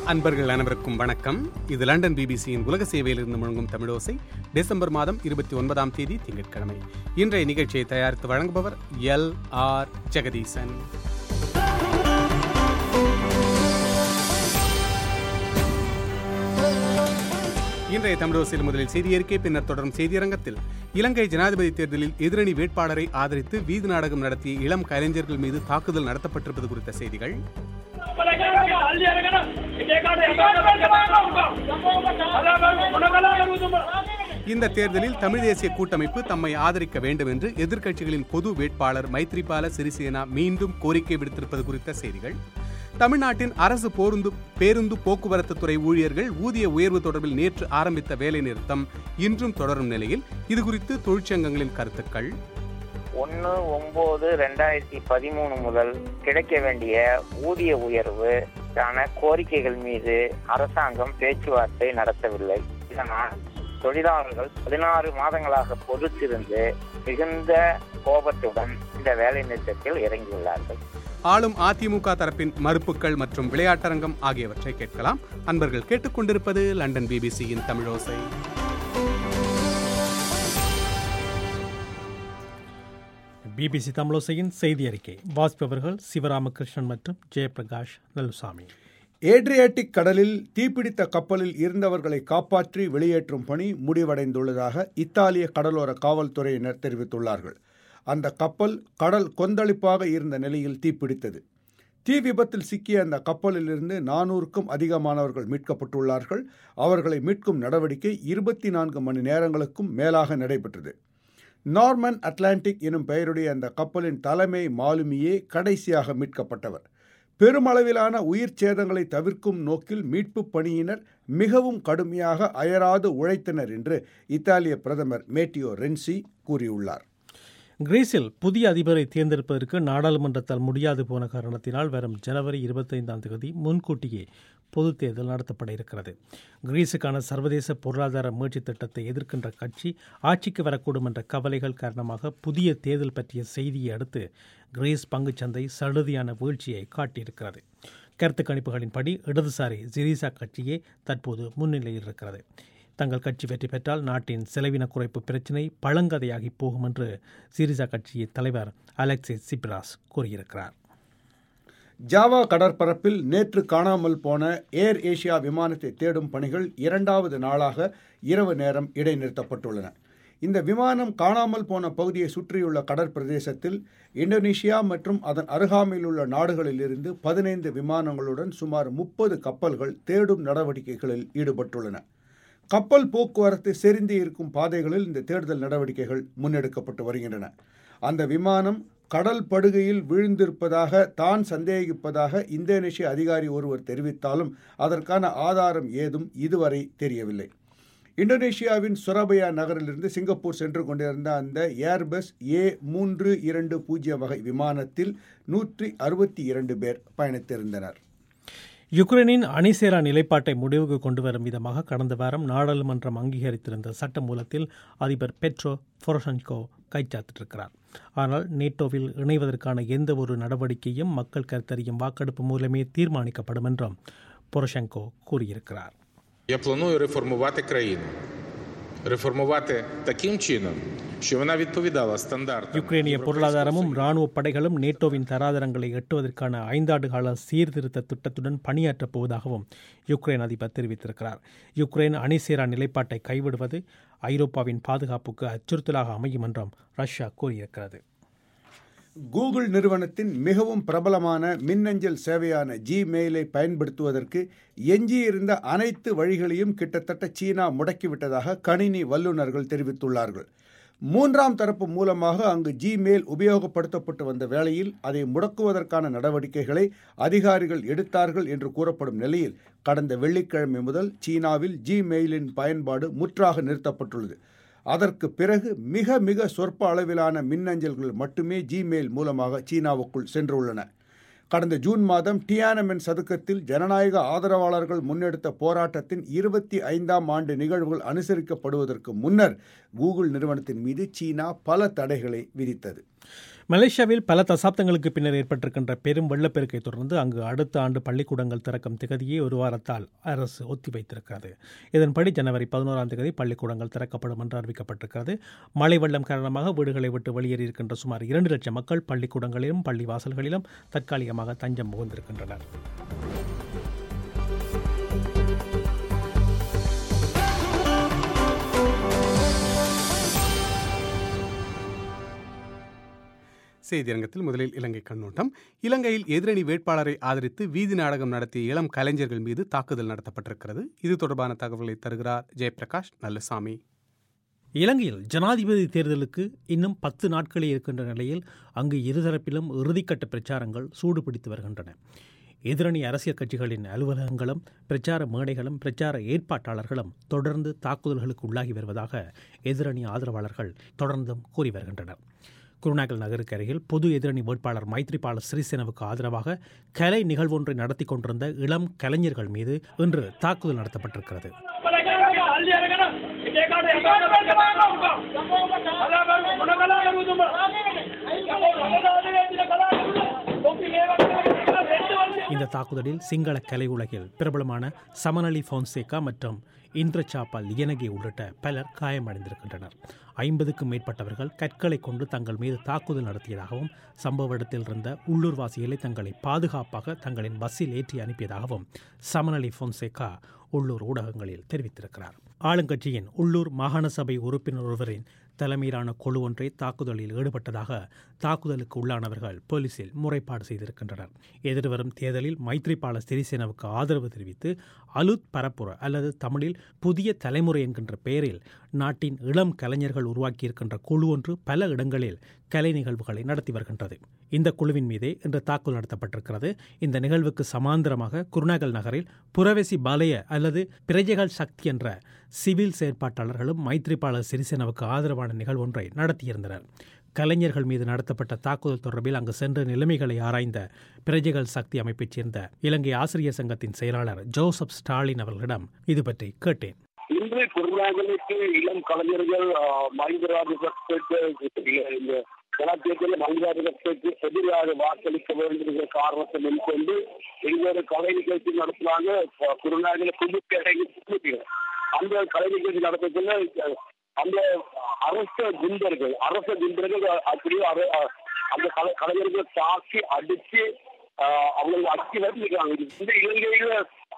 அன்பர்கள் அனைவருக்கும் வணக்கம் இது லண்டன் பிபிசியின் உலக சேவையிலிருந்து முழங்கும் தமிழோசை டிசம்பர் மாதம் இருபத்தி ஒன்பதாம் தேதி திங்கட்கிழமை இன்றைய நிகழ்ச்சியை தயாரித்து வழங்குபவர் எல் ஆர் ஜெகதீசன் இன்றைய தமிழோசையில் முதலில் செய்தி அறிக்கை பின்னர் தொடரும் செய்தியரங்கத்தில் இலங்கை ஜனாதிபதி தேர்தலில் எதிரணி வேட்பாளரை ஆதரித்து வீதி நாடகம் நடத்திய இளம் கலைஞர்கள் மீது தாக்குதல் நடத்தப்பட்டிருப்பது குறித்த செய்திகள் இந்த தேர்தலில் தமிழ் தேசிய கூட்டமைப்பு தம்மை ஆதரிக்க வேண்டும் என்று எதிர்க்கட்சிகளின் பொது வேட்பாளர் மைத்ரிபால சிறிசேனா மீண்டும் கோரிக்கை விடுத்திருப்பது குறித்த செய்திகள் தமிழ்நாட்டின் அரசு போருந்து பேருந்து போக்குவரத்து துறை ஊழியர்கள் ஊதிய உயர்வு தொடர்பில் நேற்று ஆரம்பித்த வேலை நிறுத்தம் இன்றும் தொடரும் நிலையில் இதுகுறித்து தொழிற்சங்கங்களின் கருத்துக்கள் ஒன்று ஒன்பது ரெண்டாயிரத்தி பதிமூணு முதல் கிடைக்க வேண்டிய ஊதிய உயர்வுக்கான கோரிக்கைகள் மீது அரசாங்கம் பேச்சுவார்த்தை நடத்தவில்லை இதனால் தொழிலாளர்கள் பதினாறு மாதங்களாக பொறுத்திருந்து மிகுந்த கோபத்துடன் இந்த வேலை நிறுத்தத்தில் இறங்கியுள்ளார்கள் ஆளும் அதிமுக தரப்பின் மறுப்புகள் மற்றும் விளையாட்டரங்கம் ஆகியவற்றை கேட்கலாம் அன்பர்கள் கேட்டுக்கொண்டிருப்பது லண்டன் பிபிசியின் தமிழோசை பிபிசி தமிழோசையின் செய்தி அறிக்கை வாசிப்பவர்கள் சிவராமகிருஷ்ணன் மற்றும் ஜெயபிரகாஷ் நலுசாமி ஏட்ரியாட்டிக் கடலில் தீப்பிடித்த கப்பலில் இருந்தவர்களை காப்பாற்றி வெளியேற்றும் பணி முடிவடைந்துள்ளதாக இத்தாலிய கடலோர காவல்துறையினர் தெரிவித்துள்ளார்கள் அந்த கப்பல் கடல் கொந்தளிப்பாக இருந்த நிலையில் தீப்பிடித்தது தீ விபத்தில் சிக்கிய அந்த கப்பலிலிருந்து நானூறுக்கும் அதிகமானவர்கள் மீட்கப்பட்டுள்ளார்கள் அவர்களை மீட்கும் நடவடிக்கை இருபத்தி நான்கு மணி நேரங்களுக்கும் மேலாக நடைபெற்றது நார்மன் அட்லாண்டிக் எனும் பெயருடைய அந்த கப்பலின் தலைமை மாலுமியே கடைசியாக மீட்கப்பட்டவர் பெருமளவிலான உயிர் சேதங்களை தவிர்க்கும் நோக்கில் மீட்பு பணியினர் மிகவும் கடுமையாக அயராது உழைத்தனர் என்று இத்தாலிய பிரதமர் மேட்டியோ ரென்சி கூறியுள்ளார் கிரீஸில் புதிய அதிபரை தேர்ந்தெடுப்பதற்கு நாடாளுமன்றத்தால் முடியாது போன காரணத்தினால் வரும் ஜனவரி இருபத்தைந்தாம் தேதி முன்கூட்டியே பொதுத் தேர்தல் நடத்தப்பட இருக்கிறது கிரீஸுக்கான சர்வதேச பொருளாதார முயற்சி திட்டத்தை எதிர்க்கின்ற கட்சி ஆட்சிக்கு வரக்கூடும் என்ற கவலைகள் காரணமாக புதிய தேர்தல் பற்றிய செய்தியை அடுத்து கிரீஸ் பங்குச்சந்தை சடுதியான வீழ்ச்சியை காட்டியிருக்கிறது கருத்து கணிப்புகளின்படி இடதுசாரி ஜிரிசா கட்சியே தற்போது முன்னிலையில் இருக்கிறது தங்கள் கட்சி வெற்றி பெற்றால் நாட்டின் செலவின குறைப்பு பிரச்சினை பழங்கதையாகி போகும் என்று சிரிசா கட்சியின் தலைவர் அலெக்சிஸ் சிப்ராஸ் கூறியிருக்கிறார் ஜாவா கடற்பரப்பில் நேற்று காணாமல் போன ஏர் ஏஷியா விமானத்தை தேடும் பணிகள் இரண்டாவது நாளாக இரவு நேரம் இடைநிறுத்தப்பட்டுள்ளன இந்த விமானம் காணாமல் போன பகுதியை சுற்றியுள்ள கடற்பிரதேசத்தில் இந்தோனேஷியா மற்றும் அதன் அருகாமையில் உள்ள நாடுகளிலிருந்து பதினைந்து விமானங்களுடன் சுமார் முப்பது கப்பல்கள் தேடும் நடவடிக்கைகளில் ஈடுபட்டுள்ளன கப்பல் போக்குவரத்து செறிந்து இருக்கும் பாதைகளில் இந்த தேடுதல் நடவடிக்கைகள் முன்னெடுக்கப்பட்டு வருகின்றன அந்த விமானம் கடல் படுகையில் விழுந்திருப்பதாக தான் சந்தேகிப்பதாக இந்தோனேஷிய அதிகாரி ஒருவர் தெரிவித்தாலும் அதற்கான ஆதாரம் ஏதும் இதுவரை தெரியவில்லை இந்தோனேஷியாவின் சுரபயா நகரிலிருந்து சிங்கப்பூர் சென்று கொண்டிருந்த அந்த ஏர்பஸ் ஏ மூன்று இரண்டு பூஜ்ஜியம் வகை விமானத்தில் நூற்றி அறுபத்தி இரண்டு பேர் பயணித்திருந்தனர் யுக்ரைனின் அணிசேரா நிலைப்பாட்டை முடிவுக்கு கொண்டு வரும் விதமாக கடந்த வாரம் நாடாளுமன்றம் அங்கீகரித்திருந்த சட்ட மூலத்தில் அதிபர் பெட்ரோ பொரோஷன்கோ கைச்சாத்திட்டிருக்கிறார் ஆனால் நேட்டோவில் இணைவதற்கான எந்த ஒரு நடவடிக்கையும் மக்கள் கருத்தறியும் வாக்கெடுப்பு மூலமே தீர்மானிக்கப்படும் என்றும் பொரோஷெங்கோ கூறியிருக்கிறார் Я планую реформувати країну. Реформувати таким чином, що вона відповідала стандартам. யுக்ரேனிய பொருளாதாரமும் இராணுவ படைகளும் நேட்டோவின் தராதரங்களை எட்டுவதற்கான ஐந்தாண்டு கால சீர்திருத்த திட்டத்துடன் பணியாற்றப் போவதாகவும் யுக்ரைன் அதிபர் தெரிவித்திருக்கிறார் யுக்ரைன் அணிசேரா நிலைப்பாட்டை கைவிடுவது ஐரோப்பாவின் பாதுகாப்புக்கு அச்சுறுத்தலாக அமையும் என்றும் ரஷ்யா கூறியிருக்கிறது கூகுள் நிறுவனத்தின் மிகவும் பிரபலமான மின்னஞ்சல் சேவையான ஜிமெயிலை பயன்படுத்துவதற்கு எஞ்சியிருந்த அனைத்து வழிகளையும் கிட்டத்தட்ட சீனா முடக்கிவிட்டதாக கணினி வல்லுநர்கள் தெரிவித்துள்ளார்கள் மூன்றாம் தரப்பு மூலமாக அங்கு ஜிமெயில் உபயோகப்படுத்தப்பட்டு வந்த வேளையில் அதை முடக்குவதற்கான நடவடிக்கைகளை அதிகாரிகள் எடுத்தார்கள் என்று கூறப்படும் நிலையில் கடந்த வெள்ளிக்கிழமை முதல் சீனாவில் ஜிமெயிலின் பயன்பாடு முற்றாக நிறுத்தப்பட்டுள்ளது அதற்கு பிறகு மிக மிக சொற்ப அளவிலான மின்னஞ்சல்கள் மட்டுமே ஜிமெயில் மூலமாக சீனாவுக்குள் சென்றுள்ளன கடந்த ஜூன் மாதம் டியானமென் சதுக்கத்தில் ஜனநாயக ஆதரவாளர்கள் முன்னெடுத்த போராட்டத்தின் இருபத்தி ஐந்தாம் ஆண்டு நிகழ்வுகள் அனுசரிக்கப்படுவதற்கு முன்னர் கூகுள் நிறுவனத்தின் மீது சீனா பல தடைகளை விதித்தது மலேசியாவில் பல தசாப்தங்களுக்கு பின்னர் ஏற்பட்டிருக்கின்ற பெரும் வெள்ளப்பெருக்கை தொடர்ந்து அங்கு அடுத்த ஆண்டு பள்ளிக்கூடங்கள் திறக்கும் திகதியை ஒரு வாரத்தால் அரசு ஒத்திவைத்திருக்கிறது இதன்படி ஜனவரி பதினோராம் தேதி பள்ளிக்கூடங்கள் திறக்கப்படும் என்று அறிவிக்கப்பட்டிருக்கிறது மழை வெள்ளம் காரணமாக வீடுகளை விட்டு வெளியேறியிருக்கின்ற சுமார் இரண்டு லட்சம் மக்கள் பள்ளிக்கூடங்களிலும் பள்ளி வாசல்களிலும் தற்காலிகமாக தஞ்சம் புகுந்திருக்கின்றனர் செய்தியரங்கத்தில் முதலில் இலங்கை கண்ணோட்டம் இலங்கையில் எதிரணி வேட்பாளரை ஆதரித்து வீதி நாடகம் நடத்திய இளம் கலைஞர்கள் மீது தாக்குதல் நடத்தப்பட்டிருக்கிறது இது தொடர்பான தகவல்களை தருகிறார் ஜெயபிரகாஷ் நல்லசாமி இலங்கையில் ஜனாதிபதி தேர்தலுக்கு இன்னும் பத்து நாட்களே இருக்கின்ற நிலையில் அங்கு இருதரப்பிலும் இறுதிக்கட்ட பிரச்சாரங்கள் சூடுபிடித்து வருகின்றன எதிரணி அரசியல் கட்சிகளின் அலுவலகங்களும் பிரச்சார மேடைகளும் பிரச்சார ஏற்பாட்டாளர்களும் தொடர்ந்து தாக்குதல்களுக்கு உள்ளாகி வருவதாக எதிரணி ஆதரவாளர்கள் தொடர்ந்தும் கூறி வருகின்றனர் குருநாகல் நகருக்கு அருகில் பொது எதிரணி வேட்பாளர் மைத்ரிபால சிறிசேனவுக்கு ஆதரவாக கலை நிகழ்வொன்றை நடத்தி கொண்டிருந்த இளம் கலைஞர்கள் மீது இன்று தாக்குதல் நடத்தப்பட்டிருக்கிறது இந்த தாக்குதலில் சிங்கள கலை உலகில் பிரபலமான சமநலி ஃபோன்சேகா மற்றும் இந்திரசாப்பா லியனகே உள்ளிட்ட பலர் காயமடைந்திருக்கின்றனர் ஐம்பதுக்கும் மேற்பட்டவர்கள் கற்களை கொண்டு தங்கள் மீது தாக்குதல் நடத்தியதாகவும் சம்பவ இடத்தில் இருந்த உள்ளூர்வாசிகளை தங்களை பாதுகாப்பாக தங்களின் பஸ்ஸில் ஏற்றி அனுப்பியதாகவும் சமநலி ஃபோன்சேகா உள்ளூர் ஊடகங்களில் தெரிவித்திருக்கிறார் ஆளுங்கட்சியின் உள்ளூர் மாகாண சபை உறுப்பினர் ஒருவரின் தலைமையிலான குழு ஒன்றை தாக்குதலில் ஈடுபட்டதாக தாக்குதலுக்கு உள்ளானவர்கள் போலீசில் முறைப்பாடு செய்திருக்கின்றனர் எதிர்வரும் தேர்தலில் மைத்ரிபால சிறிசேனவுக்கு ஆதரவு தெரிவித்து அலுத் பரப்புர அல்லது தமிழில் புதிய தலைமுறை என்கின்ற பெயரில் நாட்டின் இளம் கலைஞர்கள் உருவாக்கியிருக்கின்ற குழு ஒன்று பல இடங்களில் கலை நிகழ்வுகளை நடத்தி வருகின்றது இந்த குழுவின் மீதே இன்று தாக்குதல் நடத்தப்பட்டிருக்கிறது இந்த நிகழ்வுக்கு சமாந்தரமாக குருநாகல் நகரில் புரவேசி பாலய அல்லது பிரஜைகள் சக்தி என்ற சிவில் செயற்பாட்டாளர்களும் மைத்ரிபால சிறிசேனாவுக்கு ஆதரவான நிகழ்வொன்றை நடத்தியிருந்தனர் கலைஞர்கள் மீது நடத்தப்பட்ட தாக்குதல் தொடர்பில் அங்கு சென்ற நிலைமைகளை ஆராய்ந்த பிரஜைகள் சக்தி அமைப்பைச் சேர்ந்த இலங்கை ஆசிரியர் சங்கத்தின் செயலாளர் ஜோசப் ஸ்டாலின் அவர்களிடம் இது பற்றி கேட்டேன் இன்று குருநாகலுக்கு இளம் கலைஞர்கள் மஹிந்த ராஜபக்சேக்கு இந்த ஜனாதிபதியில் மஹிந்த ராஜபக்சேக்கு எதிராக வாக்களிக்க வேண்டும் என்ற காரணத்தை முன்கொண்டு எங்களோட கலை நிகழ்ச்சி நடத்தினாங்க குருநாகல குழுக்கு அந்த கலை நிகழ்ச்சி நடத்தக்குள்ள அந்த அரச குண்டர்கள் அரச குண்டர்கள் அப்படியே அந்த கலைஞர்கள் தாக்கி அடிச்சு அவங்க அடிச்சு வருகிறாங்க இந்த இலங்கையில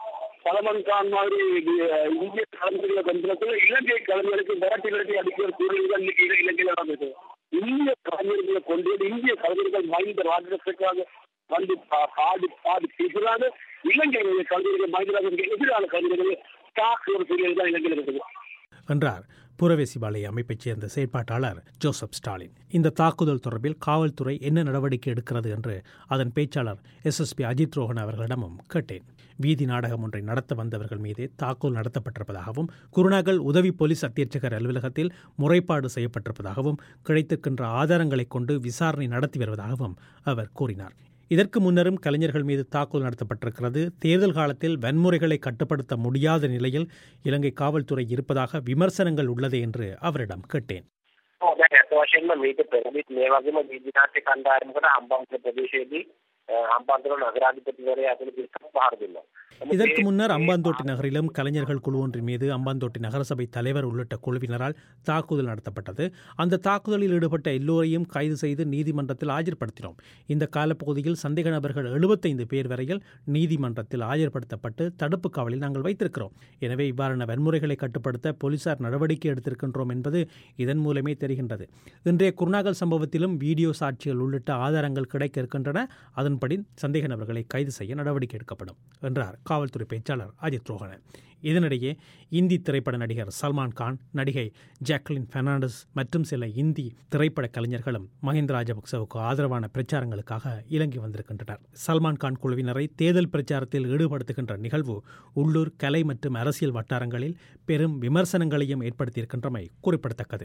சலமன் கான் மாதிரி இந்திய கலைஞர்களை கொண்டிருக்கிற இலங்கை கலைஞருக்கு விரட்டி விரட்டி அடிக்கிற சூழ்நிலை இன்னைக்கு இலங்கையில் நடந்தது இந்திய கலைஞர்களை கொண்டு இந்திய கலைஞர்கள் மஹிந்த ராஜபக்சேக்காக வந்து பாடி பாடி பேசுகிறாங்க இலங்கை கலைஞர்கள் மஹிந்த ராஜபக்சே எதிரான கலைஞர்களை தாக்கு ஒரு சூழ்நிலை தான் இலங்கையில் இருக்குது என்றார் புரவேசிபாளைய அமைப்பைச் சேர்ந்த செயற்பாட்டாளர் ஜோசப் ஸ்டாலின் இந்த தாக்குதல் தொடர்பில் காவல்துறை என்ன நடவடிக்கை எடுக்கிறது என்று அதன் பேச்சாளர் S S P Ajith Rohan அவர்களிடமும் கேட்டேன் வீதி நாடகம் ஒன்றை நடத்த வந்தவர்கள் மீதே தாக்குதல் நடத்தப்பட்டிருப்பதாகவும் குருநாகல் உதவி போலீஸ் அத்தியட்சகர் அலுவலகத்தில் முறைப்பாடு செய்யப்பட்டிருப்பதாகவும் கிடைத்திருக்கின்ற ஆதாரங்களைக் கொண்டு விசாரணை நடத்தி வருவதாகவும் அவர் கூறினார் இதற்கு முன்னரும் கலைஞர்கள் மீது தாக்குதல் நடத்தப்பட்டிருக்கிறது தேர்தல் காலத்தில் வன்முறைகளை கட்டுப்படுத்த முடியாத நிலையில் இலங்கை காவல்துறை இருப்பதாக விமர்சனங்கள் உள்ளது என்று அவரிடம் கேட்டேன் දැන් ඇත්ත වශයෙන්ම මේක පෙරදිත් මේ වගේම වීදිනාට්‍ය කණ්ඩායමකට හම්බන්තොට ප්‍රදේශයේදී හම්බන්තොට නගරාධිපතිවරයා ඇතුළු පිරිසක් පහර දුන්නා. இதற்கு முன்னர் அம்பாந்தோட்டை நகரிலும் கலைஞர்கள் குழு ஒன்றின் மீது அம்பாந்தோட்டை நகரசபை தலைவர் உள்ளிட்ட குழுவினரால் தாக்குதல் நடத்தப்பட்டது அந்த தாக்குதலில் ஈடுபட்ட எல்லோரையும் கைது செய்து நீதிமன்றத்தில் ஆஜர்படுத்தினோம் இந்த காலப்பகுதியில் சந்தேக நபர்கள் எழுபத்தைந்து பேர் வரையில் நீதிமன்றத்தில் ஆஜர்படுத்தப்பட்டு தடுப்பு காவலில் நாங்கள் வைத்திருக்கிறோம் எனவே இவ்வாறான வன்முறைகளை கட்டுப்படுத்த போலீசார் நடவடிக்கை எடுத்திருக்கின்றோம் என்பது இதன் மூலமே தெரிகின்றது இன்றைய குருநாகல் சம்பவத்திலும் வீடியோ சாட்சிகள் உள்ளிட்ட ஆதாரங்கள் கிடைக்க இருக்கின்றன அதன்படி சந்தேக நபர்களை கைது செய்ய நடவடிக்கை எடுக்கப்படும் என்றார் காவல்துறை பேச்சாளர் அஜித் ரோஹன இதனிடையே இந்தி திரைப்பட நடிகர் சல்மான் கான் நடிகை ஜாக்லின் பெர்னாண்டஸ் மற்றும் சில இந்தி திரைப்பட கலைஞர்களும் மஹிந்த ராஜபக்சவுக்கு ஆதரவான பிரச்சாரங்களுக்காக இலங்கை வந்திருக்கின்றனர் சல்மான் கான் குழுவினரை தேர்தல் பிரச்சாரத்தில் ஈடுபடுத்துகின்ற நிகழ்வு உள்ளூர் கலை மற்றும் அரசியல் வட்டாரங்களில் பெரும் விமர்சனங்களையும் ஏற்படுத்தியிருக்கின்றமை குறிப்பிடத்தக்கது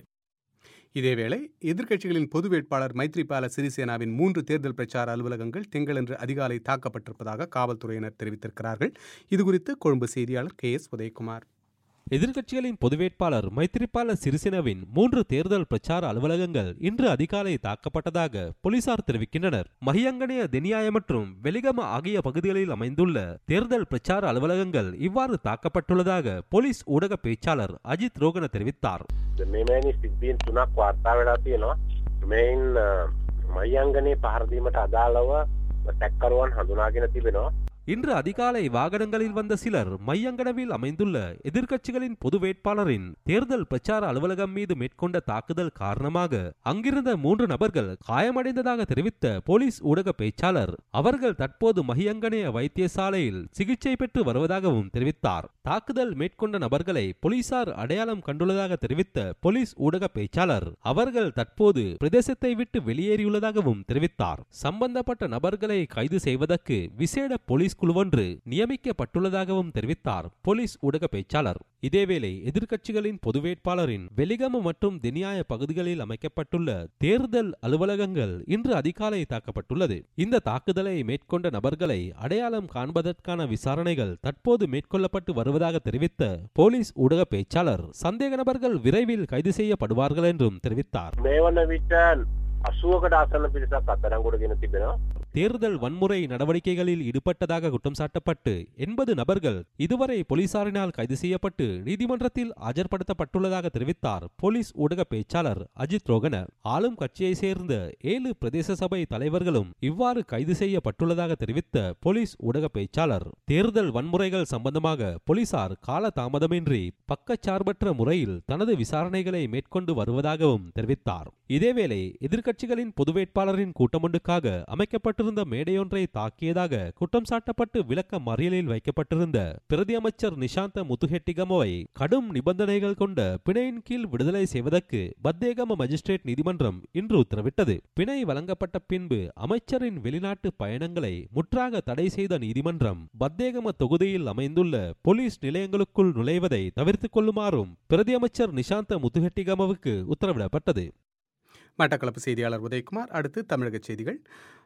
இதேவேளை எதிர்க்கட்சிகளின் பொது வேட்பாளர் மைத்ரிபால சிறிசேனாவின் மூன்று தேர்தல் பிரச்சார அலுவலகங்கள் திங்களன்று அதிகாலை தாக்கப்பட்டிருப்பதாக காவல்துறையினர் தெரிவித்திருக்கிறார்கள் இதுகுறித்து கொழும்பு செய்தியாளர் கே எஸ் உதயகுமார் எதிர்க்கட்சிகளின் பொது வேட்பாளர் மைத்திரிபால சிறிசேனவின் மூன்று தேர்தல் பிரச்சார அலுவலகங்கள் இன்று அதிகாலை தாக்கப்பட்டதாக போலீசார் தெரிவிக்கின்றனர் மஹியங்கனைய தெனியாய மற்றும் வெலிகம ஆகிய பகுதிகளில் அமைந்துள்ள தேர்தல் பிரச்சார அலுவலகங்கள் இவ்வாறு தாக்கப்பட்டுள்ளதாக போலீஸ் ஊடக பேச்சாளர் அஜித் ரோகன தெரிவித்தார் මෙමෑනි සිද්ධීන් තුනක් වාර්තා වෙලා තියෙනවා මෙයින් මයංගනයේ පහරදීමට අදාළව තැක්කරුවන් හඳුනාගෙන තිබෙනවා இன்று அதிகாலை வாகனங்களில் வந்த சிலர் மையங்கனவில் அமைந்துள்ள எதிர்க்கட்சிகளின் பொது வேட்பாளரின் தேர்தல் பிரச்சார அலுவலகம் மீது மேற்கொண்ட தாக்குதல் காரணமாக அங்கிருந்த மூன்று நபர்கள் காயமடைந்ததாக தெரிவித்த போலீஸ் ஊடக பேச்சாளர் அவர்கள் தற்போது மஹியங்கனைய வைத்தியசாலையில் சிகிச்சை பெற்று வருவதாகவும் தெரிவித்தார் தாக்குதல் மேற்கொண்ட நபர்களை போலீசார் அடையாளம் கண்டுள்ளதாக தெரிவித்த போலீஸ் ஊடக பேச்சாளர் அவர்கள் தற்போது பிரதேசத்தை விட்டு வெளியேறியுள்ளதாகவும் தெரிவித்தார் சம்பந்தப்பட்ட நபர்களை கைது செய்வதற்கு விசேட போலீஸ் குழுவொன்று நியமிக்கப்பட்டுள்ளதாகவும் தெரிவித்தார் போலீஸ் ஊடக பேச்சாளர் இதேவேளை எதிர்க்கட்சிகளின் பொது வேட்பாளரின் வெலிகம மற்றும் தெனியாய பகுதிகளில் அமைக்கப்பட்டுள்ள தேர்தல் அலுவலகங்கள் இன்று அதிகாலை தாக்கப்பட்டுள்ளது இந்த தாக்குதலை மேற்கொண்ட நபர்களை அடையாளம் காண்பதற்கான விசாரணைகள் தற்போது மேற்கொள்ளப்பட்டு வருவதாக தெரிவித்த போலீஸ் ஊடக பேச்சாளர் சந்தேக நபர்கள் விரைவில் கைது செய்யப்படுவார்கள் என்றும் தெரிவித்தார் මේ වන විට අසුවකට අසන්න පිරිසක් අත්තරංගොඩගෙන තිබෙනවා தேர்தல் வன்முறை நடவடிக்கைகளில் ஈடுபட்டதாக குற்றம் சாட்டப்பட்டு எண்பது நபர்கள் இதுவரை போலீசாரினால் கைது செய்யப்பட்டு நீதிமன்றத்தில் ஆஜர்படுத்தப்பட்டுள்ளதாக தெரிவித்தார் போலீஸ் ஊடக பேச்சாளர் அஜித் ரோகன ஆளும் கட்சியை சேர்ந்த ஏழு பிரதேச சபை தலைவர்களும் இவ்வாறு கைது செய்யப்பட்டுள்ளதாக தெரிவித்த போலீஸ் ஊடக பேச்சாளர் தேர்தல் வன்முறைகள் சம்பந்தமாக போலீசார் கால தாமதமின்றி பக்கச்சார்பற்ற முறையில் தனது விசாரணைகளை மேற்கொண்டு வருவதாகவும் தெரிவித்தார் இதேவேளை எதிர்க்கட்சிகளின் பொது வேட்பாளரின் கூட்டமொன்றுக்காக அமைக்கப்பட்டிருந்த மேடையொன்றை தாக்கியதாக குற்றம் சாட்டப்பட்டு விளக்க மறியலில் வைக்கப்பட்டிருந்த பிரதி அமைச்சர் நிஷாந்த முத்துஹெட்டிகமவை கடும் நிபந்தனைகள் கொண்ட பிணையின் கீழ் விடுதலை செய்வதற்கு பத்தேகம மஜிஸ்ட்ரேட் நீதிமன்றம் இன்று உத்தரவிட்டது பிணை வழங்கப்பட்ட பின்பு அமைச்சரின் வெளிநாட்டு பயணங்களை முற்றாக தடை செய்த நீதிமன்றம் பத்தேகம தொகுதியில் அமைந்துள்ள போலீஸ் நிலையங்களுக்குள் நுழைவதை தவிர்த்துக் கொள்ளுமாறும் பிரதி அமைச்சர் நிஷாந்த முத்துஹெட்டிகமவுக்கு உத்தரவிடப்பட்டது மட்டக்களப்பு செய்தியாளர் உதயகுமார் அடுத்து தமிழக செய்திகள்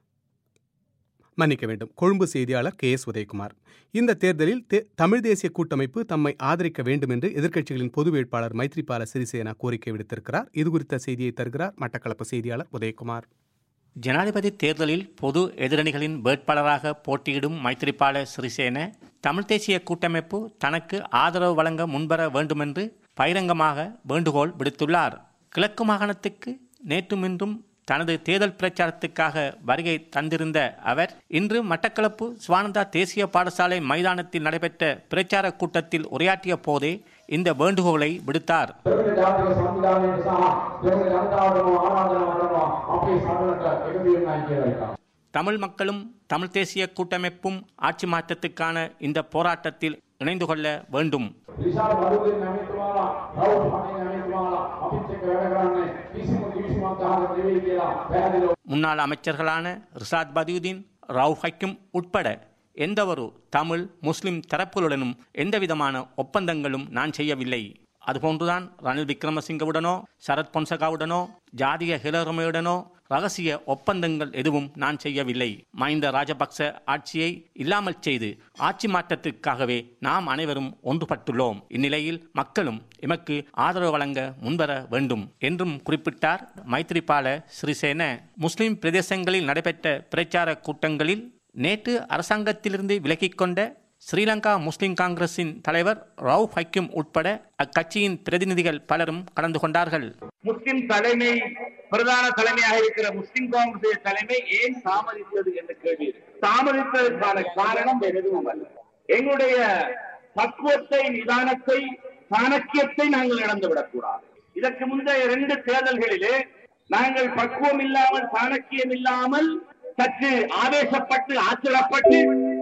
மன்னிக்க வேண்டும் கொழும்பு செய்தியாளர் கே எஸ் உதயகுமார் இந்த தேர்தலில் தே- தமிழ் தேசிய கூட்டமைப்பு தம்மை ஆதரிக்க வேண்டும் என்று எதிர்க்கட்சிகளின் பொது வேட்பாளர் மைத்ரிபால சிறிசேனா கோரிக்கை விடுத்திருக்கிறார் இது குறித்த செய்தியை தருகிறார் மட்டக்களப்பு செய்தியாளர் உதயகுமார் ஜனாதிபதி தேர்தலில் பொது எதிரணிகளின் வேட்பாளராக போட்டியிடும் மைத்திரிபால சிறிசேன தமிழ் தேசிய கூட்டமைப்பு தனக்கு ஆதரவு வழங்க முன்வர வேண்டுமென்று பகிரங்கமாக வேண்டுகோள் விடுத்துள்ளார் கிழக்கு மாகாணத்துக்கு நேற்றுமின்றும் தனது தேர்தல் பிரச்சாரத்துக்காக வருகை தந்திருந்த அவர் இன்று மட்டக்களப்பு சுவானந்தா தேசிய பாடசாலை மைதானத்தில் நடைபெற்ற பிரச்சார கூட்டத்தில் உரையாற்றிய போதே இந்த வேண்டுகோளை விடுத்தார் දෙවන ජාතික සංවිධානයට සහ දෙවන ජනතාවටම ආරාධනා කරනවා අපේ සටනට එකතු වෙන්නයි කියලා එකක්. தமிழ் மக்களும் தமிழ் தேசிய கூட்டமைப்பும் ஆட்சி மாற்றத்துக்கான இந்த போராட்டத்தில் இணைந்து கொள்ள வேண்டும் විශාල බඩුවෙන් නැමෙතුමාලා රවුල් පණේ නැමෙතුමාලා අපිත් එක්ක වැඩ කරන්නේ කිසිම කිවිසුමක් අහන්න නෙවෙයි කියලා පැහැදිලිව முன்னாள் அமைச்சர்களான ரிசாத் பதியுதீன் ரவுஃப் ஹக்கிம் உட்பட எந்தவொரு தமிழ் முஸ்லிம் தரப்புகளுடனும் எந்தவிதமான ஒப்பந்தங்களும் நான் செய்யவில்லை அதுபோன்றுதான் ரணில் விக்ரமசிங்கவுடனோ சரத் பொன்சகாவுடனோ ஜாதிய ஹிலரமையுடனோ ரகசிய ஒப்பந்தங்கள் எதுவும் நான் செய்யவில்லை மஹிந்த ராஜபக்ச ஆட்சியை இல்லாமல் செய்து ஆட்சி மாற்றத்திற்காகவே நாம் அனைவரும் ஒன்றுபட்டுள்ளோம் இந்நிலையில் மக்களும் எமக்கு ஆதரவு வழங்க முன்வர வேண்டும் என்றும் குறிப்பிட்டார் மைத்ரிபால சிறிசேன முஸ்லிம் பிரதேசங்களில் நடைபெற்ற பிரச்சார கூட்டங்களில் நேற்று அரசாங்கத்திலிருந்து விலகிக் கொண்ட ஸ்ரீலங்கா முஸ்லிம் காங்கிரசின் தலைவர் ரவுப் ஹக்கிம் உட்பட அக்கட்சியின் பிரதிநிதிகள் பலரும் கலந்து கொண்டார்கள் முஸ்லிம் தலைமை பிரதான தலைமையாக இருக்கிற முஸ்லிம் காங்கிரஸ் தலைமை ஏன் தாமதித்தது என்ற கேள்வி இருக்கு தாமதித்ததற்கான காரணம் வேறு எதுவும் அல்ல எங்களுடைய பக்குவத்தை நிதானத்தை சாணக்கியத்தை நாங்கள் இழந்துவிடக் கூடாது இதற்கு முந்தைய இரண்டு தேர்தல்களிலே நாங்கள் பக்குவம் இல்லாமல் சாணக்கியம் இல்லாமல் சற்று ஆவேசப்பட்டு ஆத்திரப்பட்டு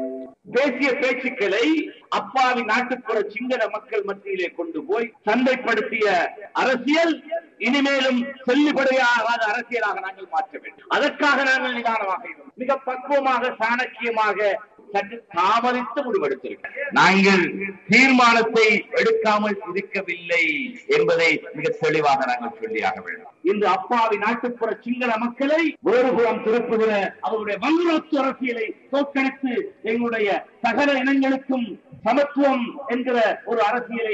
பேசிய பேச்சுக்களை அப்பாவி நாட்டுப்புற சிங்கள மக்கள் மத்தியிலே கொண்டு போய் சந்தைப்படுத்திய அரசியல் இனிமேலும் செல்லுபடியாகாத அரசியலாக நாங்கள் மாற்ற வேண்டும் அதற்காக நாங்கள் நிதானமாக இருந்தோம். மிக பக்குவமாக சாணக்கியமாக சற்று தாமதித்து முடிவெடுத்திருக்கிறோம் நாங்கள் தீர்மானத்தை எடுக்காமல் இருக்கவில்லை என்பதை மிக தெளிவாக நாங்கள் சொல்லியாக வேண்டும் இன்று அப்பாவி நாட்டுப்புற சிங்கள மக்களை வேறுபுறம் திருப்புகிற அவருடைய வங்குரோத்து அரசியலை தோற்கடித்து எங்களுடைய சகல இனங்களுக்கும் சமத்துவம் என்கிற ஒரு அரசியலை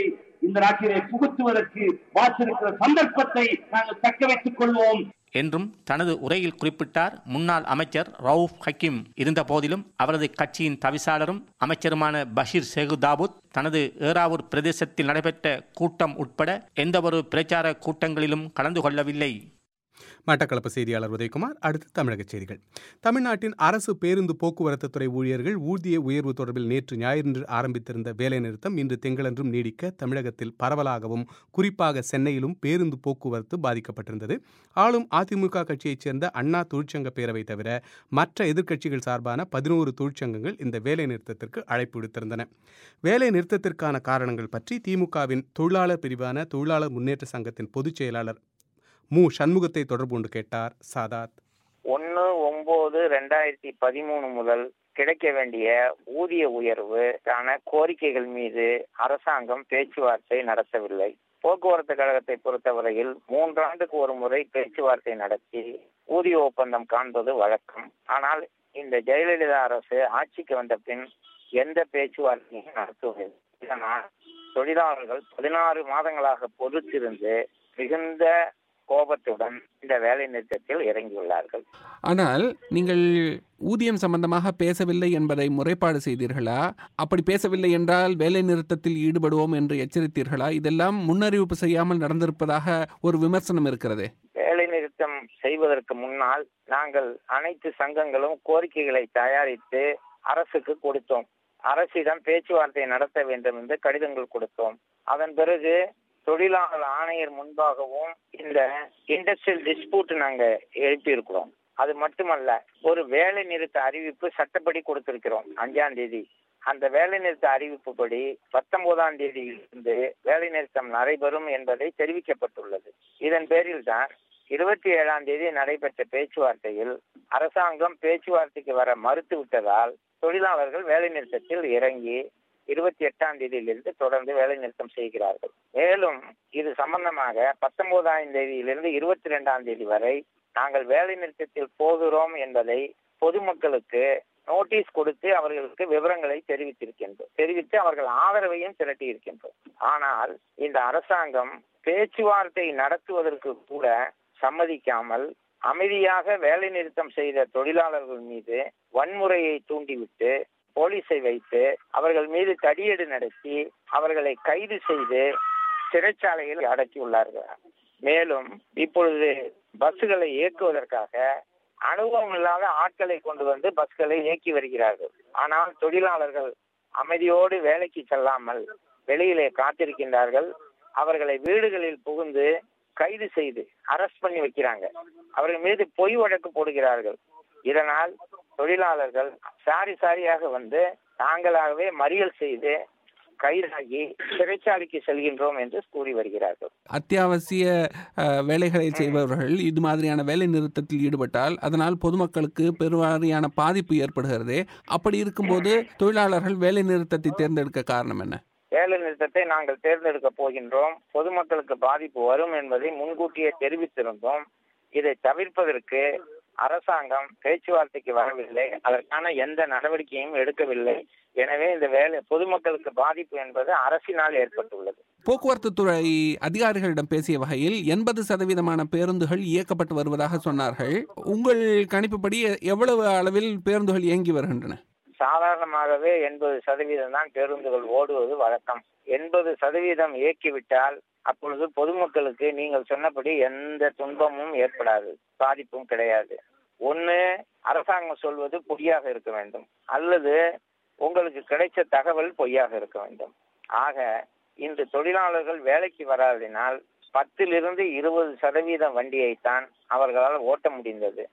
இந்த நாட்டிலே புகுத்துவதற்கு வாசிருக்கிற சந்தர்ப்பத்தை நாங்கள் தக்க வைத்துக் கொள்வோம் என்றும் தனது உரையில் குறிப்பிட்டார் முன்னாள் அமைச்சர் ரவுப் ஹக்கீம் இருந்த போதிலும் அவரது கட்சியின் தவிசாளரும் அமைச்சருமான பஷீர் சேகு தாபூத் தனது ஏறாவூர் பிரதேசத்தில் நடைபெற்ற கூட்டம் உட்பட எந்தவொரு பிரச்சார கூட்டங்களிலும் கலந்து கொள்ளவில்லை மட்டக்களப்பு செய்தியாளர் உதயகுமார் அடுத்து தமிழக செய்திகள் தமிழ்நாட்டின் அரசு பேருந்து போக்குவரத்து துறை ஊழியர்கள் ஊதிய உயர்வு தொடர்பில் நேற்று ஞாயிறன்று ஆரம்பித்திருந்த வேலைநிறுத்தம் இன்று திங்களன்றும் நீடிக்க தமிழகத்தில் பரவலாகவும் குறிப்பாக சென்னையிலும் பேருந்து போக்குவரத்து பாதிக்கப்பட்டிருந்தது ஆளும் அதிமுக கட்சியைச் சேர்ந்த அண்ணா தொழிற்சங்க பேரவை தவிர மற்ற எதிர்க்கட்சிகள் சார்பான பதினோரு தொழிற்சங்கங்கள் இந்த வேலைநிறுத்தத்திற்கு அழைப்பு விடுத்திருந்தன வேலை நிறுத்தத்திற்கான காரணங்கள் பற்றி திமுகவின் தொழிலாளர் பிரிவான தொழிலாளர் முன்னேற்ற சங்கத்தின் பொதுச் செயலாளர் மு சண்முகத்தை தொடர்பு கொண்டு கேட்டார் சாதாத் ஒன்று ஒன்பது ரெண்டாயிரத்தி பதிமூணு முதல் கிடைக்க வேண்டிய ஊதிய உயர்வுக்கான கோரிக்கைகள் மீது அரசாங்கம் பேச்சுவார்த்தை நடத்தவில்லை போக்குவரத்து கழகத்தை பொறுத்தவரையில் மூன்றாண்டுக்கு ஒரு முறை பேச்சுவார்த்தை நடத்தி ஊதிய ஒப்பந்தம் காண்பது வழக்கம் ஆனால் இந்த ஜெயலலிதா அரசு ஆட்சிக்கு வந்த பின் எந்த பேச்சுவார்த்தையும் நடத்துவதில்லை இதனால் தொழிலாளர்கள் பதினாறு மாதங்களாக பொறுத்திருந்து மிகுந்த கோபத்துடன் இந்த வேலை நிறுத்தத்தில் இறங்கியுள்ளார்கள் ஆனால் நீங்கள் ஊதியம் சம்பந்தமாக பேசவில்லை என்பதை முறைப்பாடு செய்தீர்களா அப்படி பேசவில்லை என்றால் வேலை நிறுத்தத்தில் ஈடுபடுவோம் என்று எச்சரித்தீர்களா இதெல்லாம் முன்னறிவிப்பு செய்யாமல் நடந்திருப்பதாக ஒரு விமர்சனம் இருக்கிறது வேலை நிறுத்தம் செய்வதற்கு முன்னால் நாங்கள் அனைத்து சங்கங்களும் கோரிக்கைகளை தயாரித்து அரசுக்கு கொடுத்தோம் அரசிடம் பேச்சுவார்த்தை நடத்த வேண்டும் என்று கடிதங்கள் கொடுத்தோம் அதன் பிறகு தொழிலாளர் ஆணையர் முன்பாகவும் இந்த இண்டஸ்ட்ரியல் டிஸ்பியூட் நாங்க எழுப்பியிருக்கிறோம் அது மட்டுமல்ல ஒரு வேலை நிறுத்த அறிவிப்பு சட்டப்படி கொடுத்திருக்கிறோம் அஞ்சாம் தேதி அந்த வேலை நிறுத்த அறிவிப்புப்படி பத்தொன்பதாம் தேதியிலிருந்து வேலை நிறுத்தம் நடைபெறும் என்பதை தெரிவிக்கப்பட்டுள்ளது இதன் பேரில் தான் இருபத்தி ஏழாம் தேதி நடைபெற்ற பேச்சுவார்த்தையில் அரசாங்கம் பேச்சுவார்த்தைக்கு வர மறுத்து விட்டதால் தொழிலாளர்கள் வேலை நிறுத்தத்தில் இறங்கி இருபத்தி எட்டாம் தேதியிலிருந்து தொடர்ந்து வேலை நிறுத்தம் செய்கிறார்கள் மேலும் இது சம்பந்தமாக பத்தொன்பதாம் தேதியிலிருந்து இருபத்தி ரெண்டாம் தேதி வரை நாங்கள் வேலை நிறுத்தத்தில் போகிறோம் என்பதை பொதுமக்களுக்கு நோட்டீஸ் கொடுத்து அவர்களுக்கு விவரங்களை தெரிவித்திருக்கின்றோம் தெரிவித்து அவர்கள் ஆதரவையும் திரட்டி இருக்கின்றோம் ஆனால் இந்த அரசாங்கம் பேச்சுவார்த்தை நடத்துவதற்கு கூட சம்மதிக்காமல் அமைதியாக வேலை நிறுத்தம் செய்த தொழிலாளர்கள் மீது வன்முறையை தூண்டிவிட்டு போலீஸை வைத்து அவர்கள் மீது தடியடி நடத்தி அவர்களை கைது செய்து சிறைச்சாலையில் அடக்கியுள்ளார்கள் மேலும் இப்பொழுது பஸ்ஸுகளை இயக்குவதற்காக அனுபவம் இல்லாத ஆட்களை கொண்டு வந்து பஸ்களை இயக்கி வருகிறார்கள் ஆனால் தொழிலாளர்கள் அமைதியோடு வேலைக்கு செல்லாமல் வெளியிலே காத்திருக்கின்றார்கள் அவர்களை வீடுகளில் புகுந்து கைது செய்து அரெஸ்ட் பண்ணி வைக்கிறாங்க அவர்கள் மீது பொய் வழக்கு போடுகிறார்கள் இதனால் தொழிலாளர்கள் சாரி சாரியாக வந்து தாங்களாகவே மறியல் செய்து கைதாகி சிறைச்சாலைக்கு செல்கின்றோம் என்று கூறி வருகிறார்கள் அத்தியாவசிய அஹ், வேலைகளை செய்பவர்கள் இது மாதிரியான வேலை நிறுத்தத்தில் ஈடுபட்டால் அதனால் பொதுமக்களுக்கு பெருவாரியான பாதிப்பு ஏற்படுகிறது அப்படி இருக்கும்போது தொழிலாளர்கள் வேலை நிறுத்தத்தை தேர்ந்தெடுக்க காரணம் என்ன வேலை நிறுத்தத்தை நாங்கள் தேர்ந்தெடுக்க போகின்றோம் பொதுமக்களுக்கு பாதிப்பு வரும் என்பதை முன்கூட்டியே தெரிவித்திருந்தோம் இதை தவிர்ப்பதற்கு அரசாங்கம் பேச்சுவார்த்தைக்கு வரவில்லை அதற்கான எந்த நடவடிக்கையும் எடுக்கவில்லை எனவே இந்த வேலை பொதுமக்களுக்கு பாதிப்பு என்பது அரசினால் ஏற்பட்டுள்ளது போக்குவரத்து துறை அதிகாரிகளிடம் பேசிய வகையில் எண்பது சதவீதமான பேருந்துகள் இயக்கப்பட்டு வருவதாக சொன்னார்கள் உங்கள் கணிப்புப்படி எவ்வளவு அளவில் பேருந்துகள் இயங்கி வருகின்றன சாதாரணமாகவே எண்பது சதவீதம் தான் பேருந்துகள் ஓடுவது வழக்கம் எண்பது சதவீதம் இயக்கிவிட்டால் அப்பொழுது பொதுமக்களுக்கு நீங்கள் சொன்னபடி எந்த துன்பமும் ஏற்படாது பாதிப்பும் கிடையாது ஒண்ணு அரசாங்கம் சொல்வது பொய்யாக இருக்க வேண்டும் அல்லது உங்களுக்கு கிடைச்ச தகவல் பொய்யாக இருக்க வேண்டும் ஆக இன்று தொழிலாளர்கள் வேலைக்கு வராதினால் பத்திலிருந்து இருபது சதவீதம் வண்டியைத்தான் அவர்களால் ஓட்ட முடிந்தது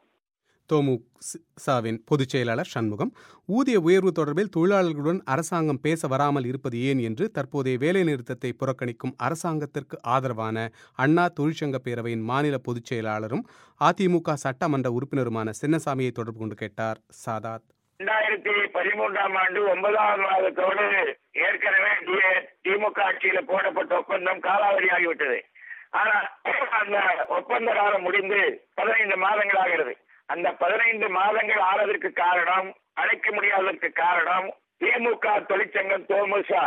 தோமுசாவின் பொதுச் செயலாளர் சண்முகம் ஊதிய உயர்வு தொடர்பில் தொழிலாளர்களுடன் அரசாங்கம் பேச வராமல் இருப்பது ஏன் என்று தற்போதைய வேலைநிறுத்தத்தை புறக்கணிக்கும் அரசாங்கத்திற்கு ஆதரவான அண்ணா தொழிற்சங்க பேரவையின் மாநில பொதுச் செயலாளரும் அதிமுக சட்டமன்ற உறுப்பினருமான சின்னசாமியை தொடர்பு கொண்டு கேட்டார் சாதாத் இரண்டாயிரத்தி பதிமூன்றாம் ஆண்டு ஒன்பதாம் மாதத்தோடு ஏற்கனவே டி- திமுக ஆட்சியில போடப்பட்ட ஒப்பந்தம் காலாவதி ஆகிவிட்டது ஆனா அந்த ஒப்பந்த காலம் முடிந்து பதினைந்து மாதங்கள் ஆகிறது அந்த பதினைந்து மாதங்கள் ஆனதற்கு காரணம் அழைக்க முடியாததற்கு காரணம் திமுக தொழிற்சங்கம் தோமுசா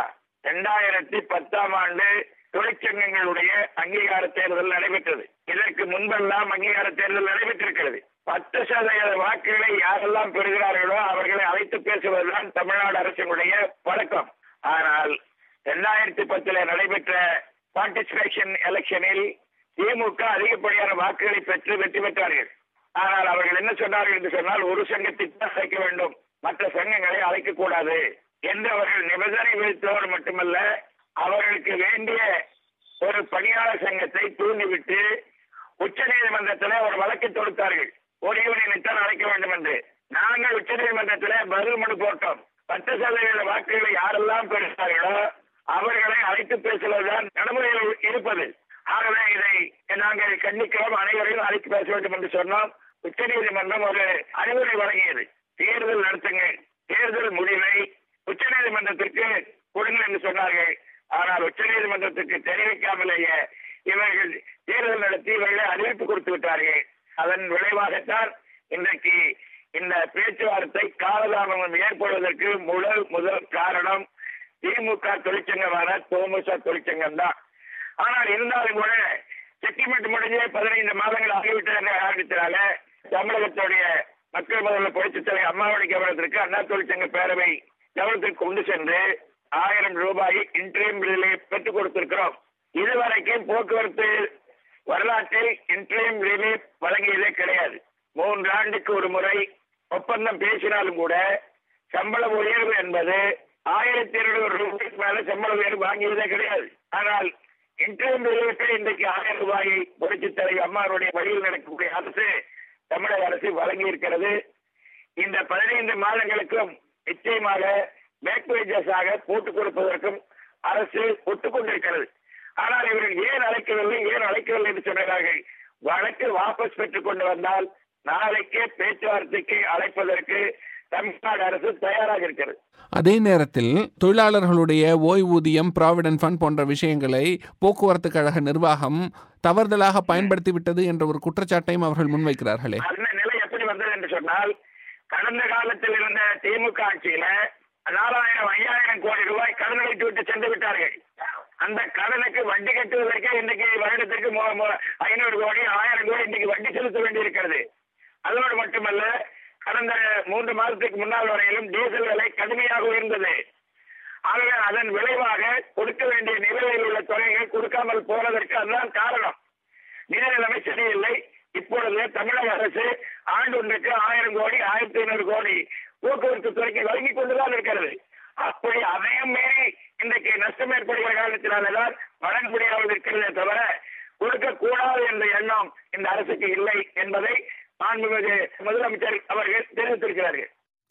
இரண்டாயிரத்தி பத்தாம் ஆண்டு தொழிற்சங்கங்களுடைய அங்கீகார தேர்தல் நடைபெற்றது இதற்கு முன்பெல்லாம் அங்கீகார தேர்தல் நடைபெற்றிருக்கிறது பத்து சதவீத வாக்குகளை யாரெல்லாம் பெறுகிறார்களோ அவர்களை அழைத்து பேசுவதுதான் தமிழ்நாடு அரசினுடைய வழக்கம் ஆனால் இரண்டாயிரத்தி பத்துல நடைபெற்ற பார்ட்டிசிபேஷன் எலெக்ஷனில் திமுக அதிகப்படியான வாக்குகளை பெற்று வெற்றி பெற்றார்கள் ஆனால் அவர்கள் என்ன சொன்னார்கள் என்று சொன்னால் ஒரு சங்கத்தை தான் அழைக்க வேண்டும் மற்ற சங்கங்களை அழைக்க கூடாது என்று அவர்கள் நிபந்தனை விதித்தவர் மட்டுமல்ல அவர்களுக்கு வேண்டிய ஒரு பணியாளர் சங்கத்தை தூண்டிவிட்டு உச்ச நீதிமன்றத்தில் ஒரு வழக்கு தொடுத்தார்கள் ஒரு யூனியனைத்தான் அழைக்க வேண்டும் என்று நாங்கள் உச்ச நீதிமன்றத்தில் பதில் மனு போட்டோம் பத்து சதவீத வாக்குகளை யாரெல்லாம் பெறுகிறார்களோ அவர்களை அழைத்து பேசுவதுதான் நடைமுறையில் இருப்பது ஆகவே இதை நாங்கள் கண்டிக்கிறோம் அனைவரையும் அழைத்து பேச வேண்டும் என்று சொன்னோம் உச்ச நீதிமன்றம் ஒரு அறிவுரை வழங்கியது தேர்தல் நடத்துங்கள் தேர்தல் முடிவை உச்ச நீதிமன்றத்திற்கு கொடுங்கள் என்று சொன்னார்கள் ஆனால் உச்ச நீதிமன்றத்திற்கு தெரிவிக்காமலேயே இவர்கள் தேர்தல் நடத்தி இவர்களை அறிவிப்பு கொடுத்து விட்டார்கள் அதன் விளைவாகத்தான் இன்றைக்கு இந்த பேச்சுவார்த்தை காலதாமதம் ஏற்படுவதற்கு முதல் முதல் காரணம் திமுக தொழிற்சங்கமான தோமுச தொழிற்சங்கம் தான் ஆனால் இருந்தாலும் கூட செட்டில்மெண்ட் முடிஞ்சு பதினைந்து மாதங்கள் ஆகிவிட்டது என்ற காரணத்தினால தமிழகத்துடைய மக்கள் முதல்வர் புரட்சித் தலைவர் அம்மாவுடைய கவனத்திற்கு அண்ணா தொழிற்சங்க பேரவை கவனத்திற்கு கொண்டு சென்று ஆயிரம் ரூபாய் இன்ட்ரீம் ரிலீஃப் பெற்றுக் கொடுத்திருக்கிறோம் இதுவரைக்கும் போக்குவரத்து வரலாற்றில் இன்ட்ரீம் ரிலீஃப் வழங்கியதே கிடையாது மூன்று ஆண்டுக்கு ஒரு முறை ஒப்பந்தம் பேசினாலும் கூட சம்பள உயர்வு என்பது ஆயிரத்தி இருநூறு ரூபாய்க்கு மேல சம்பள உயர்வு வாங்கியதே கிடையாது ஆனால் இன்டர்வியூ ரிலீஃபை இன்றைக்கு ஆயிரம் ரூபாயை புரட்சி தலைவர் அம்மாவுடைய வழியில் நடக்கக்கூடிய அரசு தமிழக அரசு வழங்கி இருக்கிறது இந்த பதினைந்து மாதங்களுக்கும் நிச்சயமாக பேக் வேஜஸ் ஆக போட்டுக் கொடுப்பதற்கும் அரசு ஒத்துக்கொண்டிருக்கிறது ஆனால் இவர்கள் ஏன் அழைக்கவில்லை ஏன் அழைக்கவில்லை என்று சொன்னார்கள் வழக்கு வாபஸ் பெற்றுக் கொண்டு வந்தால் நாளைக்கே பேச்சுவார்த்தைக்கு அழைப்பதற்கு தமிழ்நாடு அரசு தயாராக இருக்கிறது அதே நேரத்தில் தொழிலாளர்களுடைய ஓய்வூதியம் ப்ராவிடன்ட் ஃபண்ட் போன்ற விஷயங்களை போக்குவரத்து கழக நிர்வாகம் தவறுதலாக பயன்படுத்திவிட்டது என்ற ஒரு குற்றச்சாட்டையும் அவர்கள் முன்வைக்கிறார்களே அந்த நிலை எப்படி வந்தது என்று சொன்னால் கடந்த காலத்தில் இருந்த திமுக ஆட்சியில நாலாயிரம் ஐயாயிரம் கோடி ரூபாய் கடன் வைத்து விட்டு சென்று விட்டார்கள் அந்த கடனுக்கு வட்டி கட்டுவதற்கே இன்னைக்கு வருடத்திற்கு மு- மு- ஐநூறு கோடி ஆயிரம் கோடி இன்னைக்கு வட்டி செலுத்த வேண்டியிருக்கிறது அதோடு மட்டுமல்ல கடந்த மூன்று மாதத்துக்கு முன்னால் வரையிலும் டீசல் விலை கடுமையாக உயர்ந்தது ஆகவே அதன் விளைவாக கொடுக்க வேண்டிய நிலுவையில் உள்ள தொகைகள் கொடுக்காமல் போனதற்கு அதுதான் காரணம் நிதி நிலைமை சரியில்லை இப்பொழுது தமிழக அரசு ஆண்டு ஒன்றுக்கு ஆயிரம் கோடி ஆயிரத்தி ஐநூறு கோடி போக்குவரத்து துறைக்கு வழங்கி கொண்டுதான் இருக்கிறது அப்படி அதையும் மீறி இன்றைக்கு நஷ்டம் ஏற்படுகிற காரணத்தினால்தான் வழங்க முடியாமல் இருக்கிறதே தவிர கொடுக்க கூடாது என்ற எண்ணம் இந்த அரசுக்கு இல்லை என்பதை மாண்புமிகு முதலமைச்சர் அவர்கள் தெரிவித்திருக்கிறார்கள்